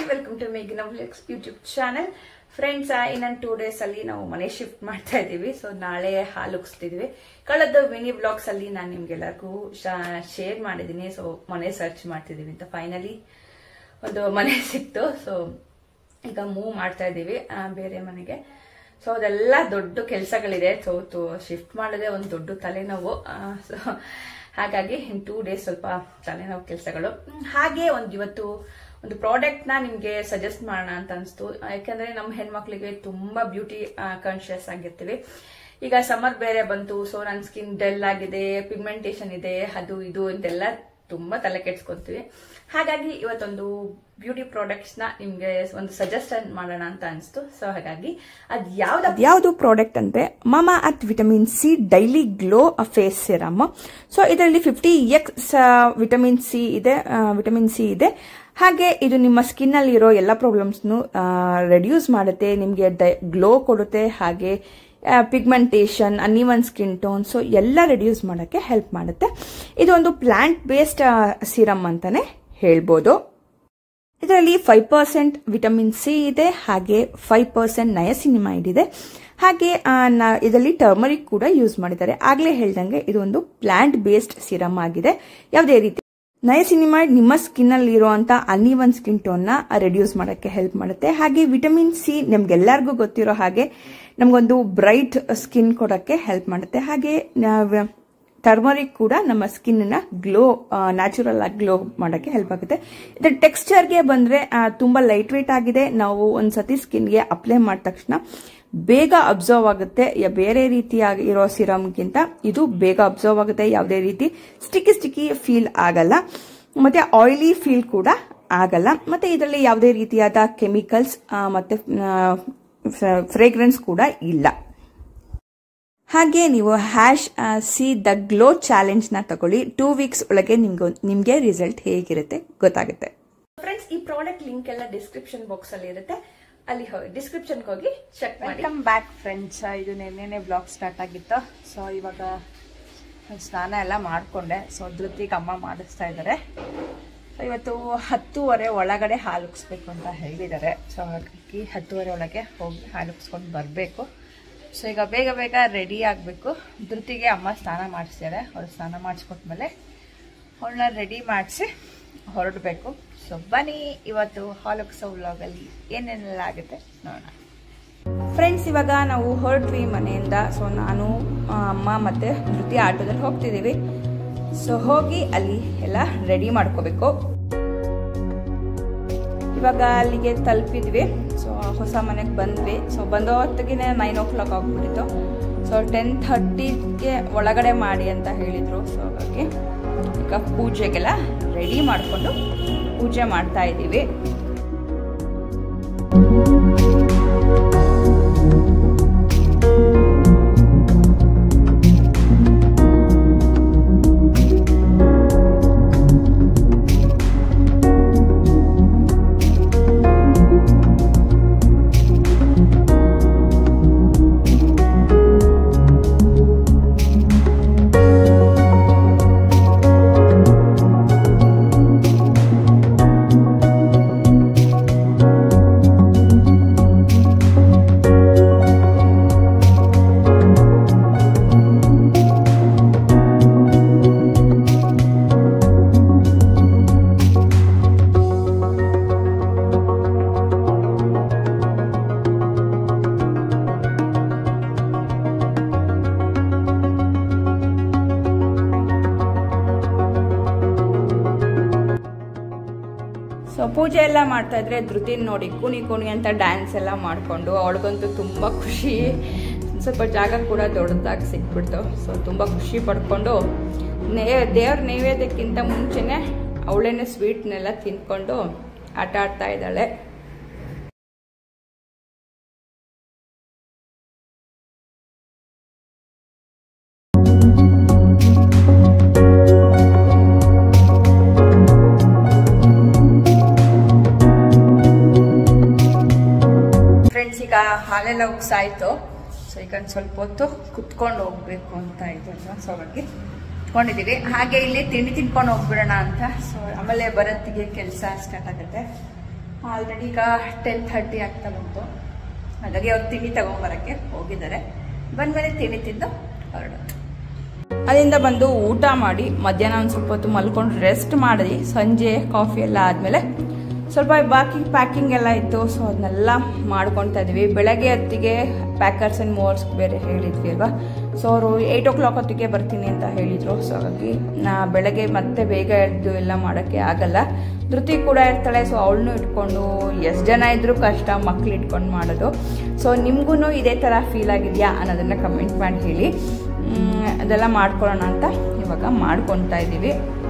Welcome to ಮೇಘಿನ vlogs YouTube channel friends ಇನ್ನೊಂದು two days ಅಲ್ಲಿ ನಾವು ಮನೆ ಶಿಫ್ಟ್ ಮಾಡ್ತಾ ಇದ್ದೀವಿ ಸೊ ನಾಳೆ ಹಾಲು ಉಗಿಸ್ತಿದ್ವಿ ಕಳೆದ ಮಿನಿ ಬ್ಲಾಗ್ಸ್ ಅಲ್ಲಿ ನಾನು ನಿಮ್ಗೆಲ್ಲರಿಗೂ ಶೇರ್ ಮಾಡಿದ್ದೀನಿ ಸೊ ಮನೆ ಸರ್ಚ್ ಮಾಡ್ತಿದೀವಿ ಅಂತ ಫೈನಲಿ ಒಂದು ಮನೆ ಸಿಕ್ತು ಸೊ ಈಗ ಮೂವ್ ಮಾಡ್ತಾ ಇದ್ದೀವಿ ಆ, ಬೇರೆ ಮನೆಗೆ ಸೊ ಅದೆಲ್ಲ ದೊಡ್ಡ ಕೆಲಸಗಳಿದೆ ಸೊ ಶಿಫ್ಟ್ ಮಾಡೋದೇ ಒಂದು ದೊಡ್ಡ ತಲೆನೋವು ಸೊ ಹಾಗಾಗಿ ಇನ್ ಟೂ ಡೇಸ್ ಸ್ವಲ್ಪ ತಲೆನೋವು ಕೆಲಸಗಳು ಹಾಗೆ ಒಂದು ಇವತ್ತು ಒಂದು ಪ್ರಾಡಕ್ಟ್ ನ ನಿಮ್ಗೆ ಸಜೆಸ್ಟ್ ಮಾಡೋಣ ಅಂತ ಅನಿಸ್ತು ಯಾಕಂದ್ರೆ ನಮ್ಮ ಹೆಣ್ಮಕ್ಳಿಗೆ ತುಂಬಾ ಬ್ಯೂಟಿ ಕಾನ್ಶಿಯಸ್ ಆಗಿರ್ತೀವಿ ಈಗ ಸಮ್ಮರ್ ಬೇರೆ ಬಂತು ಸೊ ನನ್ನ ಸ್ಕಿನ್ ಡೆಲ್ ಆಗಿದೆ ಪಿಗ್ಮೆಂಟೇಶನ್ ಇದೆ ಅದು ಇದು ಅಂತೆಲ್ಲ ತುಂಬಾ ತಲೆ ಕೆಡ್ಸ್ಕೊಂತೀವಿ ಹಾಗಾಗಿ ಇವತ್ತೊಂದು ಬ್ಯೂಟಿ ಪ್ರಾಡಕ್ಟ್ಸ್ ನ ನಿಮ್ಗೆ ಒಂದು ಸಜೆಷನ್ ಮಾಡೋಣ ಅಂತ ಅನಿಸ್ತು ಸೊ ಹಾಗಾಗಿ ಅದ್ ಯಾವ್ದು ಯಾವುದು ಪ್ರಾಡಕ್ಟ್ ಅಂದ್ರೆ Mamaearth vitamin C daily glow face serum so ಇದರಲ್ಲಿ ಫಿಫ್ಟಿ ಎಕ್ಸ್ ವಿಟಮಿನ್ ಸಿ ಇದೆ ವಿಟಮಿನ್ ಸಿ ಇದೆ ಹಾಗೆ ಇದು ನಿಮ್ಮ ಸ್ಕಿನ್ ಅಲ್ಲಿ ಇರೋ ಎಲ್ಲ ಪ್ರಾಬ್ಲಮ್ಸ್ನು ರೆಡ್ಯೂಸ್ ಮಾಡುತ್ತೆ ನಿಮಗೆ ಗ್ಲೋ ಕೊಡುತ್ತೆ ಹಾಗೆ pigmentation uneven skin tone so ಎಲ್ಲ ರೆಡ್ಯೂಸ್ ಮಾಡೋಕ್ಕೆ ಹೆಲ್ಪ್ ಮಾಡುತ್ತೆ ಇದು ಒಂದು ಪ್ಲಾಂಟ್ ಬೇಸ್ಡ್ ಸಿರಮ್ ಅಂತಾನೆ ಹೇಳ್ಬೋದು ಇದರಲ್ಲಿ ಫೈವ್ ಪರ್ಸೆಂಟ್ ವಿಟಮಿನ್ ಸಿ ಇದೆ ಹಾಗೆ ಫೈವ್ ಪರ್ಸೆಂಟ್ ನಯಸಿನಿಮೈಡ್ ಇದೆ ಹಾಗೆ ಆ, ನ- ಇದರಲ್ಲಿ ಟರ್ಮರಿಕ್ ಕೂಡ ಯೂಸ್ ಮಾಡಿದ್ದಾರೆ ಆಗ್ಲೇ ಹೇಳ್ದಂಗೆ ಇದು ಒಂದು ಪ್ಲಾಂಟ್ ಬೇಸ್ಡ್ ಸಿರಮ್ ಆಗಿದೆ ಯಾವುದೇ ರೀತಿ ನಯಸಿನಿಮೈಡ್ ನಿಮ್ಮ ಸ್ಕಿನ್ ಅಲ್ಲಿ ಇರುವಂತ ಅನ್ಇವನ್ ಸ್ಕಿನ್ ಟೋನ್ ನ ರೆಡ್ಯೂಸ್ ಮಾಡಕ್ಕೆ ಹೆಲ್ಪ್ ಮಾಡುತ್ತೆ ಹಾಗೆ ವಿಟಮಿನ್ ಸಿ ನಮ್ಗೆಲ್ಲರಿಗೂ ಗೊತ್ತಿರೋ ಹಾಗೆ ನಮಗೊಂದು ಬ್ರೈಟ್ ಸ್ಕಿನ್ ಕೊಡಕ್ಕೆ ಹೆಲ್ಪ್ ಮಾಡುತ್ತೆ ಹಾಗೆ ನಾವ್- ಟರ್ಮರಿಕ್ ಕೂಡ ನಮ್ಮ ಸ್ಕಿನ್ ನ ಗ್ಲೋ ನ್ಯಾಚುರಲ್ ಆಗಿ ಗ್ಲೋ ಮಾಡಕ್ಕೆ ಹೆಲ್ಪ್ ಆಗುತ್ತೆ ಇದರ ಟೆಕ್ಸ್ಚರ್ಗೆ ಬಂದ್ರೆ ಆ, ತುಂಬಾ ಲೈಟ್ ವೇಟ್ ಆಗಿದೆ ನಾವು ಒಂದ್ಸತಿ ಸ್ಕಿನ್ಗೆ ಅಪ್ಲೈ ಮಾಡಿದ ತಕ್ಷಣ ಬೇಗ ಅಬ್ಸರ್ವ್ ಆಗುತ್ತೆ ಯ- ಬೇರೆ ರೀತಿಯಾಗಿ ಇರೋ ಸಿರಮ್ಗಿಂತ ಇದು ಬೇಗ ಅಬ್ಸರ್ವ್ ಆಗುತ್ತೆ ಯಾವುದೇ ರೀತಿ ಸ್ಟಿಕ್ಕಿ ಸ್ಟಿಕ್ಕಿ ಫೀಲ್ ಆಗಲ್ಲ ಮತ್ತೆ ಆಯಿಲಿ ಫೀಲ್ ಕೂಡ ಆಗಲ್ಲ ಮತ್ತೆ ಇದರಲ್ಲಿ ಯಾವುದೇ ರೀತಿಯಾದ ಕೆಮಿಕಲ್ಸ್ ಮತ್ತೆ ಫ್ರೇಗ್ರೆನ್ಸ್ ಕೂಡ ಇಲ್ಲ ಹಾಗೆ ನೀವು hash C the glow challenge ನ ತಗೊಳ್ಳಿ ಟೂ ವೀಕ್ಸ್ ಒಳಗೆ ನಿಮ್ಗೆ ನಿಮ್ಗೆ ರಿಸಲ್ಟ್ ಹೇಗಿರುತ್ತೆ ಗೊತ್ತಾಗುತ್ತೆ ಫ್ರೆಂಡ್ಸ್ ಈ ಪ್ರಾಡಕ್ಟ್ ಲಿಂಕ್ ಎಲ್ಲ ಡಿಸ್ಕ್ರಿಪ್ಷನ್ ಬಾಕ್ಸ್ ಅಲ್ಲಿ ಇರುತ್ತೆ ಅಲ್ಲಿ ಹೋಗಿ ಡಿಸ್ಕ್ರಿಪ್ಷನ್ ಹೋಗಿ ಚೆಕ್ ಮಾಡಿ ವೆಲ್ಕಮ್ ಬ್ಯಾಕ್ ಫ್ರೆಂಡ್ಸ್ ಇದು ನಿನ್ನೆನೆ ಬ್ಲಾಗ್ ಸ್ಟಾರ್ಟ್ ಆಗಿತ್ತು ಸೊ ಇವಾಗ ಸ್ನಾನ ಎಲ್ಲ ಮಾಡಿಕೊಂಡೆ ಸೊ ಧೃತಿಗೆ ಅಮ್ಮ ಮಾಡಿಸ್ತಾ ಇದ್ದಾರೆ ಸೊ ಇವತ್ತು ಹತ್ತೂವರೆ ಒಳಗಡೆ ಹಾಲು ಉಗಿಸ್ಬೇಕು ಅಂತ ಹೇಳಿದ್ದಾರೆ ಸೊ ಹಾಗಾಗಿ ಹತ್ತೂವರೆ ಒಳಗೆ ಹೋಗಿ ಹಾಲು ಉಗಿಸ್ಕೊಂಡು ಬರಬೇಕು ಸೊ ಈಗ ಬೇಗ ಬೇಗ ರೆಡಿ ಆಗಬೇಕು ಧೃತಿಗೆ ಅಮ್ಮ ಸ್ನಾನ ಮಾಡಿಸ್ತಾರೆ ಅವ್ರು ಸ್ನಾನ ಮಾಡಿಸ್ಕೊಟ್ಮೇಲೆ ಅವಳನ್ನ ರೆಡಿ ಮಾಡಿಸಿ ಹೊರಡಬೇಕು ಸೊ ಬನ್ನಿ ಇವತ್ತು ಹಾಲು ಉಗಿಸೋ ವ್ಲಾಗಲ್ಲಿ ಏನೇನೆಲ್ಲ ಆಗುತ್ತೆ ನೋಡೋಣ ಫ್ರೆಂಡ್ಸ್ ಇವಾಗ ನಾವು ಹೊರಟ್ವಿ ಮನೆಯಿಂದ ಸೊ ನಾನು ಆ, ಅಮ್ಮ ಮತ್ತೆ ಧೃತಿ ಆಟೋದಲ್ಲಿ ಹೋಗ್ತಿದ್ದೀವಿ ಸೊ ಹೋಗಿ ಅಲ್ಲಿ ಎಲ್ಲ ರೆಡಿ ಮಾಡ್ಕೋಬೇಕು ಇವಾಗ ಅಲ್ಲಿಗೆ ತಲುಪಿದ್ವಿ ಸೊ ಹೊಸ ಮನೆಗೆ ಬಂದ್ವಿ ಸೊ ಬಂದೋ ಹೊತ್ತಿಗೆ ನೈನ್ ಓ ಕ್ಲಾಕ್ ಆಗ್ಬಿಟ್ಟಿತ್ತು ಸೊ ಟೆನ್ ಥರ್ಟಿಗೆ ಒಳಗಡೆ ಮಾಡಿ ಅಂತ ಹೇಳಿದರು ಸೊ ಹಾಗಾಗಿ ಈಗ ಪೂಜೆಗೆಲ್ಲ ರೆಡಿ ಮಾಡಿಕೊಂಡು ಪೂಜೆ ಮಾಡ್ತಾ ಇದ್ದೀವಿ ಸೊ ಪೂಜೆ ಎಲ್ಲ ಮಾಡ್ತಾ ಇದ್ರೆ ಧೃತಿನ್ ನೋಡಿ ಕುಣಿ ಕುಣಿ ಅಂತ ಡ್ಯಾನ್ಸ್ ಎಲ್ಲ ಮಾಡಿಕೊಂಡು ಅವಳಿಗಂತೂ ತುಂಬ ಖುಷಿ ಸ್ವಲ್ಪ ಜಾಗ ಕೂಡ ದೊಡ್ಡದಾಗಿ ಸಿಕ್ಬಿಡ್ತು ಸೊ ತುಂಬ ಖುಷಿ ಪಡ್ಕೊಂಡು ನೇ ದೇವ್ರ ನೈವೇದ್ಯಕ್ಕಿಂತ ಮುಂಚೆನೆ ಅವಳೇನೆ ಸ್ವೀಟ್ನೆಲ್ಲ ತಿನ್ಕೊಂಡು ಆಟ ಆಡ್ತಾ ಇದ್ದಾಳೆ ಫ್ರೆಂಡ್ಸ್ ಈಗ ಹಾಲೆಲ್ಲ ಉಗ್ಸಾಯ್ತು ಸೊ ಈಗ ಒಂದು ಸ್ವಲ್ಪ ಹೊತ್ತು ಕುತ್ಕೊಂಡು ಹೋಗ್ಬೇಕು ಅಂತ ಇದ್ದಲ್ವಾ ಸೊ ಹಾಗಾಗಿ ಕುತ್ಕೊಂಡಿದ್ದೀವಿ ಹಾಗೆ ಇಲ್ಲಿ ತಿಂಡಿ ತಿನ್ಕೊಂಡು ಹೋಗ್ಬಿಡೋಣ ಅಂತ ಸೊ ಆಮೇಲೆ ಬರತ್ತಿಗೆ ಕೆಲಸ ಸ್ಟಾರ್ಟ್ ಆಗುತ್ತೆ ಆಲ್ರೆಡಿ ಈಗ ಟೆನ್ ಥರ್ಟಿ ಆಗ್ತಾ ಬಂತು ಹಾಗಾಗಿ ಅವ್ರು ತಿಂಡಿ ತಗೊಂಬರಕ್ಕೆ ಹೋಗಿದ್ದಾರೆ ಬಂದ್ಮೇಲೆ ತಿಂಡಿ ತಿಂದು ಹೊರಡೋದು ಅಲ್ಲಿಂದ ಬಂದು ಊಟ ಮಾಡಿ ಮಧ್ಯಾಹ್ನ ಒಂದು ಸ್ವಲ್ಪ ಹೊತ್ತು ಮಲ್ಕೊಂಡು ರೆಸ್ಟ್ ಮಾಡಿದ್ವಿ ಸಂಜೆ ಕಾಫಿ ಎಲ್ಲ ಆದಮೇಲೆ ಸ್ವಲ್ಪ ಬಾಕಿ ಪ್ಯಾಕಿಂಗ್ ಎಲ್ಲ ಇತ್ತು ಸೊ ಅದನ್ನೆಲ್ಲ ಮಾಡ್ಕೊತಾ ಇದ್ವಿ ಬೆಳಗ್ಗೆ ಹೊತ್ತಿಗೆ ಪ್ಯಾಕರ್ಸ್ ಆ್ಯಂಡ್ ಮೋರ್ಸ್ ಬೇರೆ ಹೇಳಿದ್ವಿ ಅಲ್ವಾ ಸೊ ಅವರು ಏಯ್ಟ್ ಓ ಕ್ಲಾಕ್ ಹೊತ್ತಿಗೆ ಬರ್ತೀನಿ ಅಂತ ಹೇಳಿದರು ಸೊ ಹಾಗಾಗಿ ನಾ ಬೆಳಗ್ಗೆ ಮತ್ತೆ ಬೇಗ ಎದ್ದು ಎಲ್ಲ ಮಾಡೋಕ್ಕೆ ಆಗಲ್ಲ ಧೃತಿ ಕೂಡ ಇರ್ತಾಳೆ ಸೊ ಅವಳನ್ನೂ ಇಟ್ಕೊಂಡು ಎಷ್ಟು ಜನ ಇದ್ರೂ ಕಷ್ಟ ಮಕ್ಳು ಇಟ್ಕೊಂಡು ಮಾಡೋದು ಸೊ ನಿಮಗೂ ಇದೇ ಥರ ಫೀಲ್ ಆಗಿದೆಯಾ ಅನ್ನೋದನ್ನು ಕಮೆಂಟ್ ಮಾಡಿ ಹೇಳಿ ಮ್, ಅದೆಲ್ಲ ಮಾಡ್ಕೊಳ್ಳೋಣ ಅಂತ ಇವಾಗ ಮಾಡ್ಕೊತಾ ಇದ್ದೀವಿ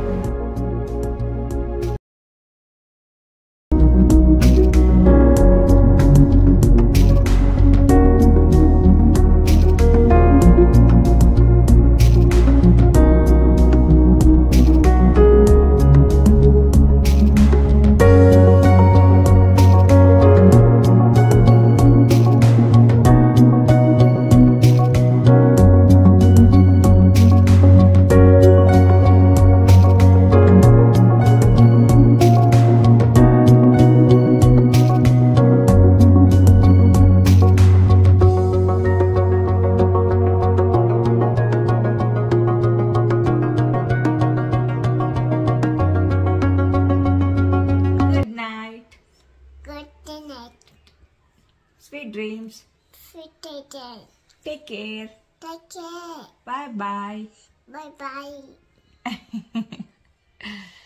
good night Good night. Sweet dreams Sweet day. Take care Take care. Bye bye Bye bye.